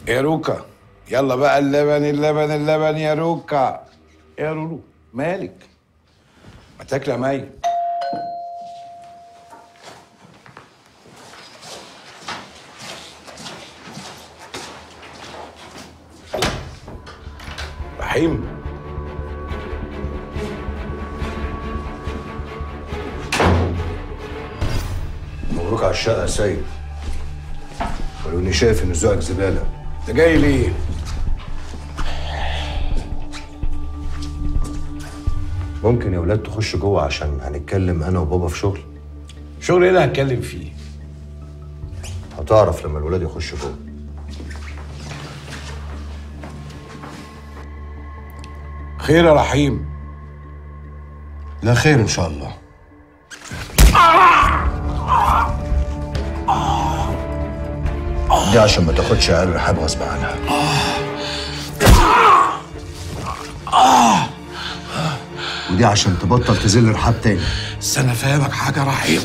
يا روكا يلا بقى اللبن اللبن اللبن يا روكا يا رورو مالك ما تاكل يا مي رحيم مبروك على الشقة يا سيد ولو اني شايف ان ذوقك زبالة انت جاي ليه؟ ممكن يا ولاد تخش جوه عشان هنتكلم انا وبابا في شغل شغل ايه اللي هتكلم فيه؟ هتعرف لما الولاد يخشوا جوه خير يا رحيم لا خير ان شاء الله دي عشان ما تاخدش عيال رحاب غصب عنها ودي عشان تبطل تذل رحاب تاني بس انا فاهمك حاجه رحيم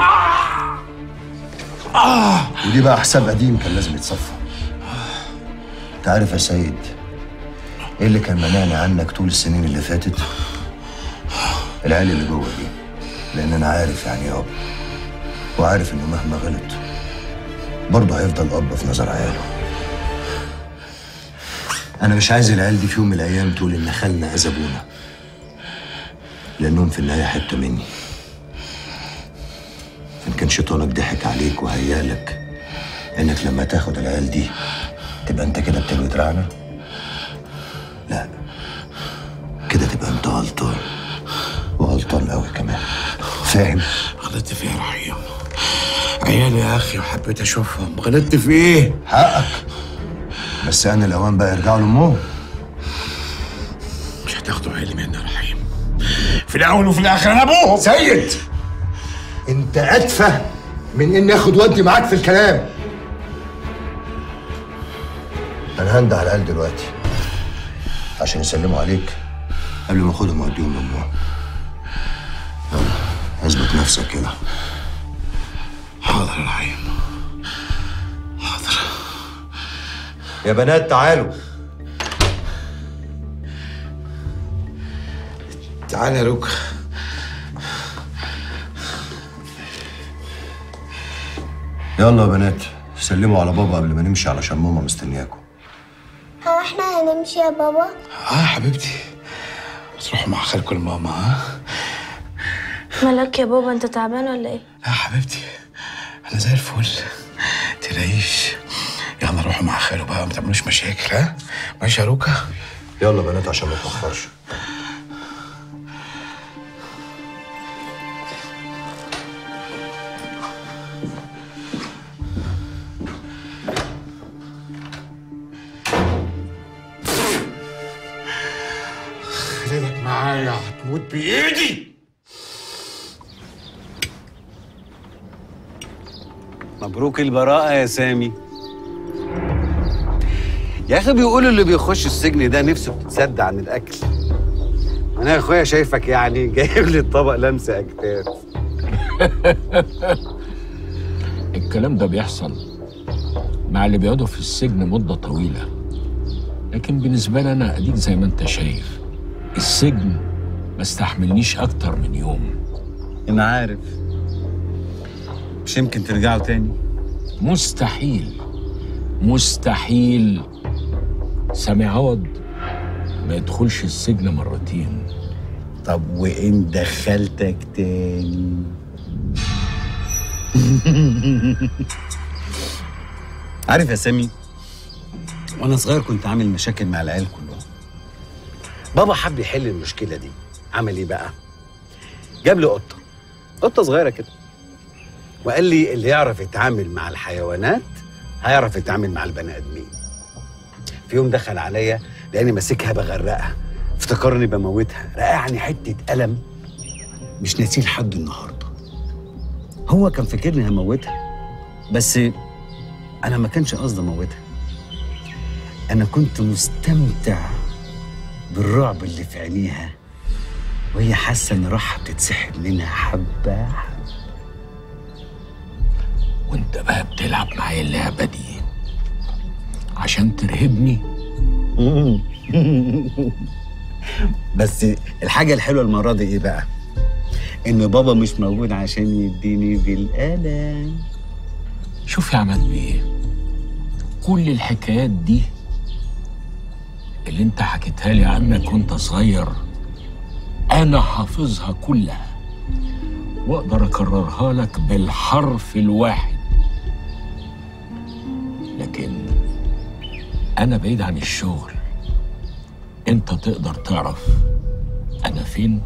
ودي بقى حساب قديم كان لازم يتصفى انت عارف يا سيد ايه اللي كان مانعني عنك طول السنين اللي فاتت العيال اللي جوه دي لان انا عارف يعني ايه اب وعارف انه مهما غلط برضه هيفضل اب في نظر عياله انا مش عايز العيال دي في يوم من الايام تقول ان خالنا اذى ابونا لانهم في النهايه حته مني إن كان شيطانك ضحك عليك وهيالك إنك لما تاخد العيال دي تبقى أنت كده بتلوي دراعنا؟ لا كده تبقى أنت غلطان وغلطان قوي كمان فاهم؟ غلطت في ايه يا رحيم؟ عيالي يا اخي وحبيت اشوفهم غلطت في ايه؟ حقك بس أنا الأوان بقى يرجعوا لأمهم مش هتاخدوا عيالي مني يا رحيم في الاول وفي الاخر انا ابوهم سيد أنت أتفه من إني آخد ودي معاك في الكلام أنا هندى على العيال دلوقتي عشان يسلموا عليك قبل ما اخدهم واوديهم لامهم يلا اثبت نفسك كده حاضر يا رحيم حاضر يا بنات تعالوا تعال يا روكا يلا يا بنات سلموا على بابا قبل ما نمشي علشان ماما مستنياكم هو احنا هنمشي يا بابا اه حبيبتي تروحوا مع خالكم الماما ها مالك يا بابا انت تعبان ولا ايه لا حبيبتي انا زي الفل تلاقيش يلا روحوا مع خاله بقى ما تعملوش مشاكل ها ماشي يا روكا يلا بنات عشان ما تاخرش خليك معايا هتموت بايدي مبروك البراءة يا سامي يا أخي بيقولوا اللي بيخش السجن ده نفسه بتتصدع عن الأكل أنا يا أخويا شايفك يعني جايب لي الطبق لمسة أكتاف الكلام ده بيحصل مع اللي بيقعدوا في السجن مدة طويلة لكن بالنسبة لي أنا أديك زي ما أنت شايف السجن ما استحملنيش أكتر من يوم أنا عارف مش يمكن ترجعوا تاني مستحيل مستحيل سامي عوض ما يدخلش السجن مرتين طب وإن دخلتك تاني عارف يا سامي وانا صغير كنت عامل مشاكل مع العيال كلهم بابا حب يحل المشكله دي عمل ايه بقى جاب لي قطه قطه صغيره كده وقال لي اللي يعرف يتعامل مع الحيوانات هيعرف يتعامل مع البني ادمين في يوم دخل عليا لاني ماسكها بغرقها افتكرني بموتها رقعني حته قلم مش ناسيه لحد النهارده هو كان فاكرني هموتها بس انا ما كانش قصدي اموتها انا كنت مستمتع بالرعب اللي في عينيها وهي حاسه ان روحها بتتسحب منها حبه حبه وانت بقى بتلعب معايا اللعبة دي عشان ترهبني بس الحاجة الحلوة المرة دي ايه بقى؟ ان بابا مش موجود عشان يديني بالقلم شوف يا عماد بيه كل الحكايات دي اللي انت حكيتها لي عنك وانت صغير انا حافظها كلها واقدر اكررها لك بالحرف الواحد لكن انا بعيد عن الشغل انت تقدر تعرف انا فين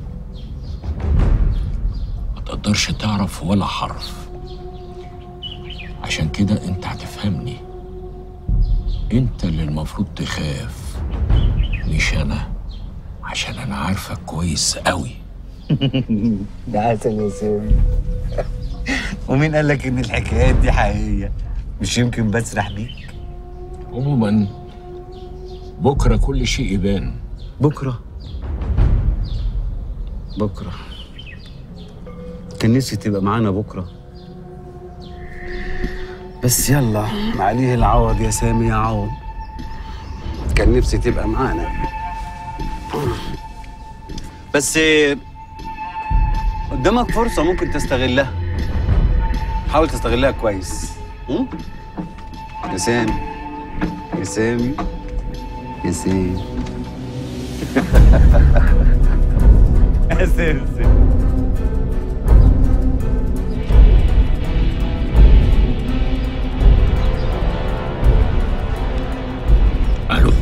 ما تقدرش تعرف ولا حرف عشان كده انت هتفهمني انت اللي المفروض تخاف مش انا عشان انا عارفك كويس قوي ده عسل يا سامي ومين قال لك ان الحكايات دي حقيقية؟ مش يمكن بسرح بيك عموما بكره كل شيء يبان بكرة بكرة كان نفسي تبقى معانا بكرة بس يلا عليه العوض يا سامي يا عوض كان نفسي تبقى معانا بس قدامك فرصة ممكن تستغلها حاول تستغلها كويس م? يا سامي يا سامي يا سامي يا سامي الو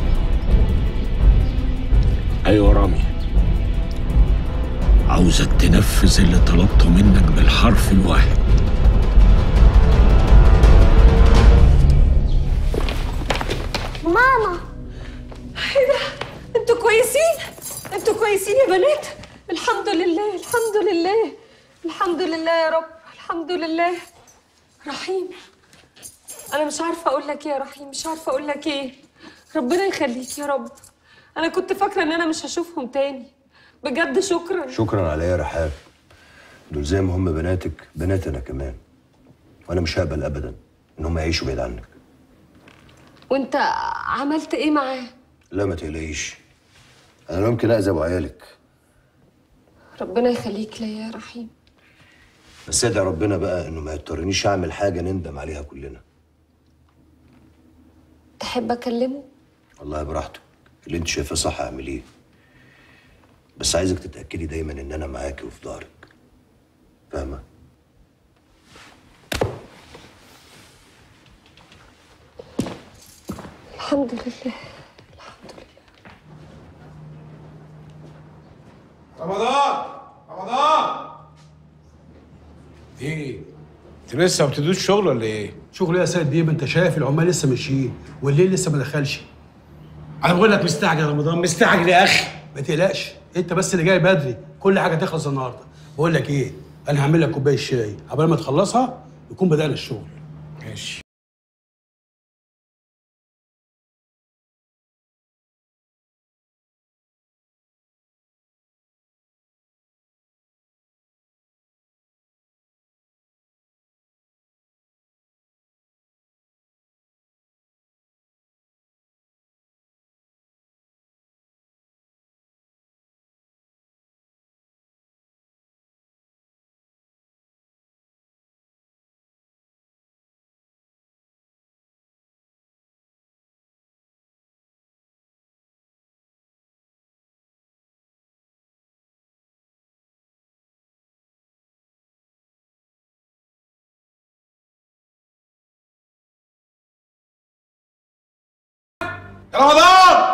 ايوه رامي عاوزك تنفذ اللي طلبته منك بالحرف الواحد ماما انتوا كويسين انتوا كويسين يا بنات الحمد لله الحمد لله الحمد لله يا رب الحمد لله رحيم انا مش عارفه اقول لك ايه يا رحيم مش عارفه اقول لك ايه ربنا يخليك يا رب انا كنت فاكره ان انا مش هشوفهم تاني بجد شكرا شكرا على ايه يا رحاب دول زي ما هم بناتك بنات انا كمان وانا مش هقبل ابدا ان هم يعيشوا بعيد عنك وانت عملت ايه معاه لا ما تقلقيش انا لا يمكن اذى ابو عيالك ربنا يخليك ليا يا رحيم بس ادعي ربنا بقى انه ما يضطرنيش اعمل حاجه نندم عليها كلنا تحب اكلمه والله براحتك اللي انت شايفاه صح اعمليه بس عايزك تتاكدي دايما ان انا معاكي وفي ظهرك فاهمه الحمد لله رمضان رمضان ايه انت لسه ما بتدوش شغل ولا ايه؟ شغل إيه يا سيد بيه ما انت شايف العمال لسه ماشيين والليل لسه ما دخلش انا بقول لك مستعجل يا رمضان مستعجل يا اخي ما تقلقش انت بس اللي جاي بدري كل حاجه تخلص النهارده بقول لك ايه انا هعمل لك كوبايه شاي قبل ما تخلصها يكون بدأنا الشغل ماشي يا رمضان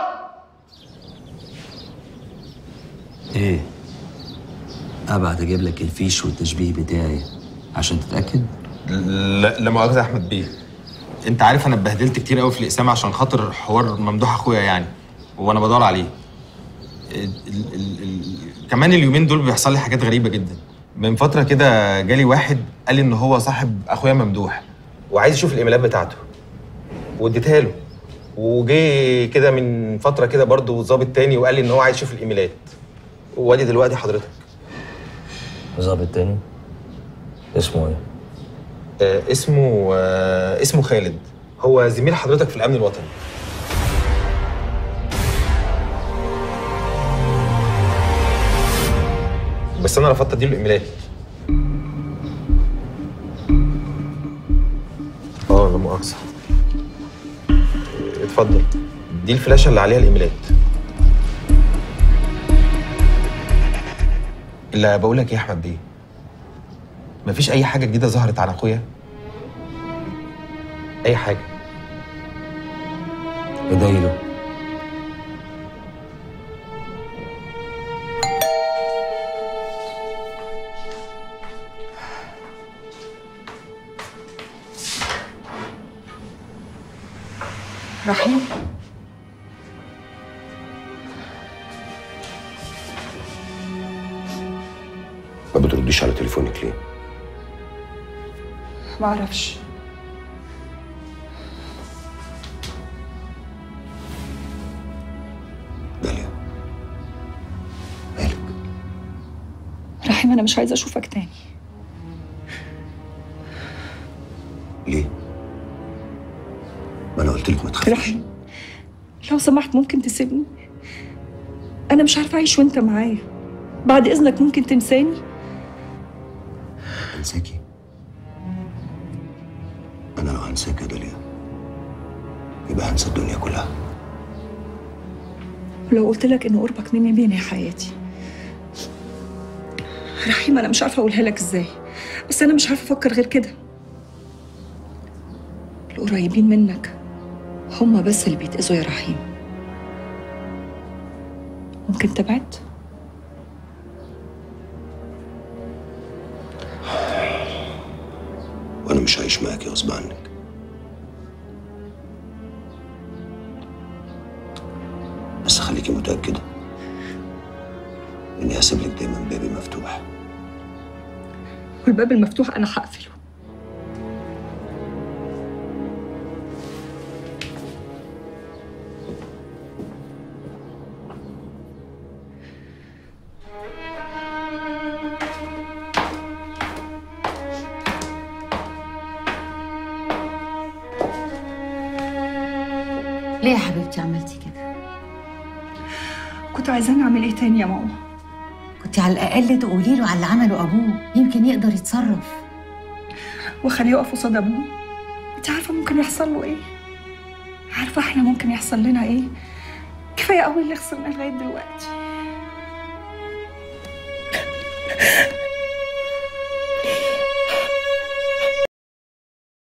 ايه ابعت اجيب لك الفيش والتشبيه بتاعي عشان تتاكد لا لا مؤاخذة يا احمد بيه انت عارف انا اتبهدلت كتير قوي في الاقسام عشان خاطر حوار ممدوح اخويا يعني وانا بدور عليه ال ال ال ال كمان اليومين دول بيحصل لي حاجات غريبه جدا من فتره كده جالي واحد قال لي ان هو صاحب اخويا ممدوح وعايز يشوف الايميلات بتاعته واديتها له وجه كده من فتره كده برضه ظابط تاني وقال لي ان هو عايز يشوف الايميلات وادي دلوقتي حضرتك ظابط تاني اسمه ايه آه اسمه آه اسمه خالد هو زميل حضرتك في الامن الوطني بس انا رفضت اديله الايميلات اه لا مؤاخذه اتفضل دي الفلاشه اللي عليها الايميلات اللي بقول لك ايه يا احمد بيه مفيش اي حاجه جديده ظهرت عن اخويا اي حاجه ادايله رحيم ما بترديش على تليفونك ليه؟ ما اعرفش داليا رحيم انا مش عايزه اشوفك تاني ليه؟ ما انا قلت لك ما تخافيش رحيم لو سمحت ممكن تسيبني انا مش عارفه اعيش وانت معايا بعد اذنك ممكن تنساني انساكي انا لو هنساك يا داليا يبقى هنسى الدنيا كلها ولو قلت لك ان قربك مني بينهي حياتي رحيم انا مش عارفه اقولها لك ازاي بس انا مش عارفه افكر غير كده القريبين منك هما بس اللي بيتأذوا يا رحيم ممكن تبعد وانا مش عايش معاكي غصب عنك بس خليكي متأكدة اني هسيب لك دايما بابي مفتوح والباب المفتوح انا هقفله ليه يا حبيبتي عملتي كده؟ كنت عايزاني اعمل ايه تاني يا ماما كنت على الأقل تقولي له على اللي عمله أبوه يمكن يقدر يتصرف واخليه يقف قصاد ابوه انت عارفه ممكن يحصل له ايه عارفه احنا ممكن يحصل لنا ايه كفايه قوي اللي خسرنا لغايه دلوقتي